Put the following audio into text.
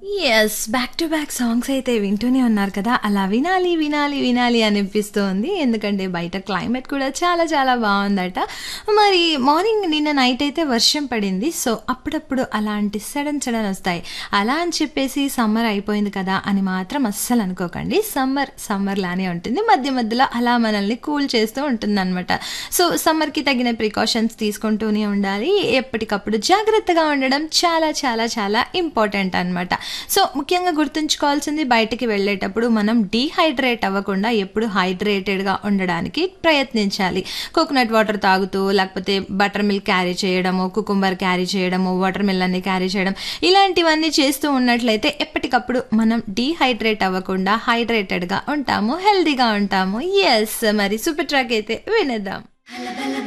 Yes. Back to back songs అయితే వింటూనే ఉన్నారు కదా! అలా వినాలి, వినాలి, వినాలి అనిపిస్తోంది. ఎందుకంటే బయట క్లైమేట్ కూడా చాలా చాలా బావుందట. మరి మార్నింగ్ నిన్న నైట్ అయితే వర్షం పడింది. సో, అప్పుడప్పుడు అలాంటి సడన్ సడన్ ఒస్తాయి. అలా అని చెప్పేసి సమ్మర్ అయిపోయింది కదా! అని మాత్రం అస్సలు అనుకోకండి. సమ్మర్ సమ్మర్ లానే ఉంటుంది. మధ్య మధ్యలో అలా మనల్ని కూల్ చేస్తూ ఉంటుందనమాట. సో, సమ్మర్‌కి తగిన ప్రికాషన్స్ తీసుకుంటూనే ఉండాలి. ఎప్పటికప్పుడు జాగ్రత్తగా ఉండడం చాలా చాలా చాలా ఇంపార్టెంట్ అనమాట. సో, ముఖ్యంగా గుర్తుంచుకోవాల్సింది బయటికి వెళ్ళేటప్పుడు మనం డీహైడ్రేట్ అవ్వకుండా ఎప్పుడు హైడ్రేటెడ్‌గా ఉండడానికి ప్రయత్నించాలి. కోకోనట్ వాటర్ తాగుతూ, లేకపోతే బటర్ మిల్క్ క్యారీ చేయడము, కుకుంబర్ క్యారీ చేయడము, వాటర్ మిలన్‌ని క్యారీ చేయడం ఇలాంటివన్నీ చేస్తూ ఉన్నట్లయితే ఎప్పటికప్పుడు మనం డీహైడ్రేట్ అవ్వకుండా హైడ్రేటెడ్‌గా ఉంటాము. హెల్తీగా ఉంటాము. యెస్. మరి సూపర్ ట్రాక్ అయితే వినేద్దాం.